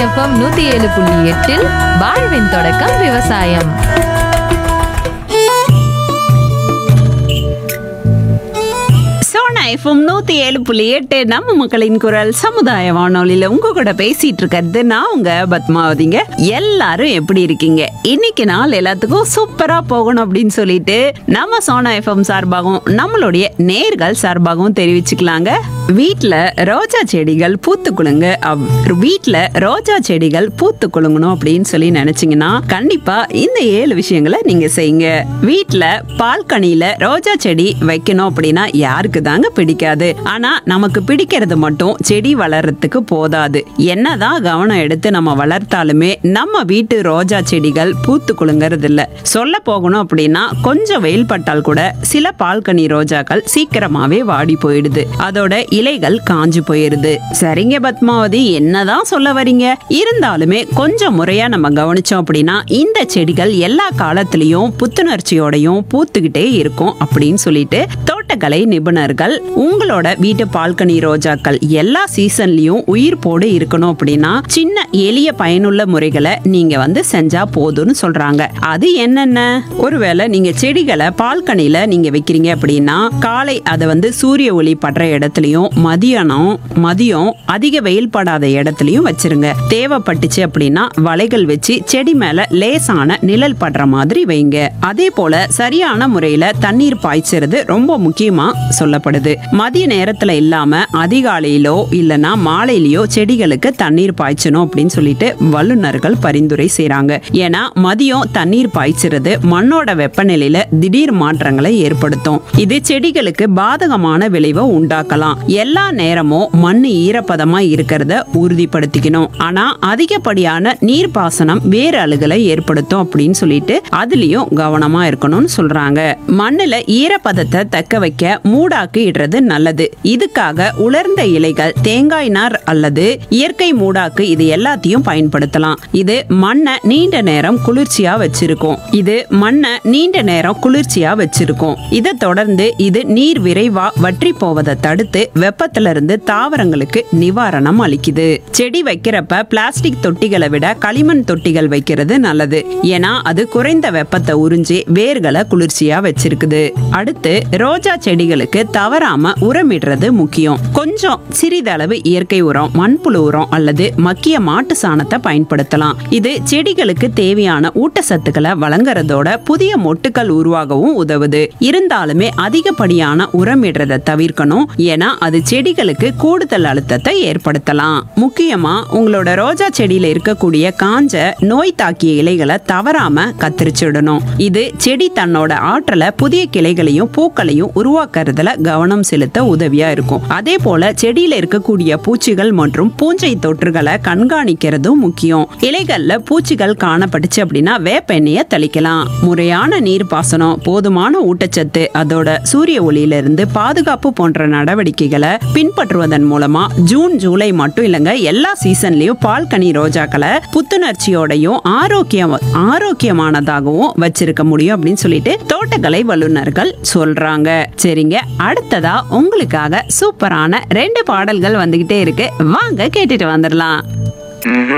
FM நூத்தி ஏழு புள்ளி எட்டில் வாழ்வின் தொடக்கம் விவசாயம் சோனா எஃப்எம் நூத்தி ஏழு புள்ளி எட்டு நம்ம மக்களின் குரல் சமுதாய வானொலியில உங்க கூட பேசிட்டு இருக்கிறது நான் உங்க பத்மாவதிங்க எல்லாரும் எப்படி இருக்கீங்க இன்னைக்கு நாள் எல்லாத்துக்கும் சூப்பரா போகணும் அப்படின்னு சொல்லிட்டு நம்ம சோனா எஃப்எம் சார்பாகவும் நம்மளுடைய நேர்கள் சார்பாகவும் தெரிவிச்சுக்கலாங்க வீட்ல ரோஜா செடிகள் பூத்து குலுங்க அவ்- வீட்ல ரோஜா செடிகள் பூத்து குலுங்கணும் அப்படின்னு சொல்லி நினைச்சீங்கன்னா கண்டிப்பா இந்த ஏழு விஷயங்களை நீங்க செய்யுங்க வீட்ல பால்கனியில ரோஜா செடி வைக்கணும் அப்படின்னா யாருக்கு தாங்க பிடிக்காது ஆனா நமக்கு பிடிக்கிறது மட்டும் செடி வளர்றதுக்கு போதாது என்னதான் கவனம் எடுத்து நம்ம வளர்த்தாலுமே நம்ம வீட்டு ரோஜா செடிகள் பூத்து குலுங்கறது இல்ல சொல்ல போகணும் அப்படின்னா கொஞ்சம் வெயில் பட்டால் கூட சில பால்கனி ரோஜாக்கள் சீக்கிரமாவே வாடி போயிடுது அதோட இலைகள் காஞ்சு போயிருது சரிங்க பத்மாவதி என்னதான் சொல்ல வரீங்க இருந்தாலுமே கொஞ்சம் முறையா நம்ம கவனிச்சோம் அப்படின்னா இந்த செடிகள் எல்லா காலத்திலயும் புத்துணர்ச்சியோடையும் பூத்துக்கிட்டே இருக்கும் அப்படின்னு சொல்லிட்டு தோட்டக்கலை நிபுணர்கள் உங்களோட வீட்டு பால்கனி ரோஜாக்கள் எல்லா சீசன்லயும் உயிர் போடு இருக்கணும் அப்படின்னா சின்ன எளிய பயனுள்ள முறைகளை நீங்க வந்து செஞ்சா போதும்னு சொல்றாங்க அது என்னென்ன ஒருவேளை நீங்க செடிகளை பால்கனில நீங்க வைக்கிறீங்க அப்படின்னா காலை அதை வந்து சூரிய ஒளி படுற இடத்துலயும் மதியானம் மதியம் அதிக வெயில் படாத இடத்துலயும் வச்சிருங்க தேவைப்பட்டுச்சு அப்படின்னா வலைகள் வச்சு செடி மேல லேசான நிழல் படுற மாதிரி வைங்க அதே போல சரியான முறையில தண்ணீர் பாய்ச்சறது ரொம்ப முக்கியமா சொல்லப்படுது மதிய நேரத்துல இல்லாம அதிகாலையிலோ இல்லனா மாலையிலயோ செடிகளுக்கு தண்ணீர் பாய்ச்சணும் அப்படின்னு சொல்லிட்டு வல்லுநர்கள் பரிந்துரை செய்றாங்க ஏன்னா மதியம் தண்ணீர் பாய்ச்சறது மண்ணோட வெப்பநிலையில திடீர் மாற்றங்களை ஏற்படுத்தும் இது செடிகளுக்கு பாதகமான விளைவை உண்டாக்கலாம் எல்லா நேரமும் மண் ஈரப்பதமா இருக்கிறத உறுதிப்படுத்திக்கணும் ஆனா அதிகப்படியான நீர்ப்பாசனம் வேறு அழுகலை ஏற்படுத்தும் அப்படின்னு சொல்லிட்டு அதுலயும் கவனமா இருக்கணும்னு சொல்றாங்க மண்ணுல ஈரப்பதத்தை தக்க வைக்க மூடாக்கு இடுறது நல்லது இதுக்காக உலர்ந்த இலைகள் தேங்காய் நார் அல்லது இயற்கை மூடாக்கு இது எல்லாத்தையும் பயன்படுத்தலாம் இது மண்ணை நீண்ட நேரம் குளிர்ச்சியா வச்சிருக்கும் இது மண்ணை நீண்ட நேரம் குளிர்ச்சியா வச்சிருக்கும் இதை தொடர்ந்து இது நீர் விரைவா வற்றி போவதை தடுத்து வெப்பத்துல இருந்து தாவரங்களுக்கு நிவாரணம் அளிக்குது செடி வைக்கிறப்ப பிளாஸ்டிக் தொட்டிகளை விட களிமண் தொட்டிகள் வைக்கிறது நல்லது ஏன்னா அது குறைந்த வெப்பத்தை உறிஞ்சி வேர்களை குளிர்ச்சியா வச்சிருக்குது அடுத்து ரோஜா செடிகளுக்கு தவறாம உரமிடுறது முக்கியம் கொஞ்சம் சிறிதளவு இயற்கை உரம் மண்புழு உரம் அல்லது மக்கிய மாட்டு சாணத்தை பயன்படுத்தலாம் இது செடிகளுக்கு தேவையான ஊட்டச்சத்துக்களை வழங்குறதோட புதிய மொட்டுக்கள் உருவாகவும் உதவுது இருந்தாலுமே அதிகப்படியான உரமிடுறதை தவிர்க்கணும் ஏன்னா அது செடிகளுக்கு கூடுதல் அழுத்தத்தை ஏற்படுத்தலாம் முக்கியமா உங்களோட ரோஜா செடியில இருக்கக்கூடிய காஞ்ச நோய் தாக்கிய இலைகளை தவறாம கத்திரிச்சிடணும் இது செடி தன்னோட ஆற்றலை புதிய கிளைகளையும் பூக்களையும் உருவாக்குறதுல கவனம் செலுத்த உதவியா இருக்கும் அதே போல செடியில இருக்கக்கூடிய பூச்சிகள் மற்றும் பூஞ்சை தொற்றுகளை கண்காணிக்கிறதும் முக்கியம் இலைகள்ல பூச்சிகள் காணப்பட்டுச்சு அப்படின்னா வேப்ப எண்ணெயை தெளிக்கலாம் முறையான நீர் பாசனம் போதுமான ஊட்டச்சத்து அதோட சூரிய ஒளியில இருந்து பாதுகாப்பு போன்ற நடவடிக்கைகளை பின்பற்றுவதன் மூலமா ஜூன் ஜூலை மட்டும் இல்லைங்க எல்லா சீசன்லயும் பால்கனி ரோஜாக்களை புத்துணர்ச்சியோடையும் ஆரோக்கியம் ஆரோக்கியமானதாகவும் வச்சிருக்க முடியும் அப்படின்னு சொல்லிட்டு தோட்டக்கலை வல்லுநர்கள் சொல்றாங்க சரிங்க அடுத்ததா உங்களுக்காக சூப்பரான ரெண்டு பாடல்கள் வந்துகிட்டே இருக்கு வாங்க கேட்டுட்டு வந்துடலாம்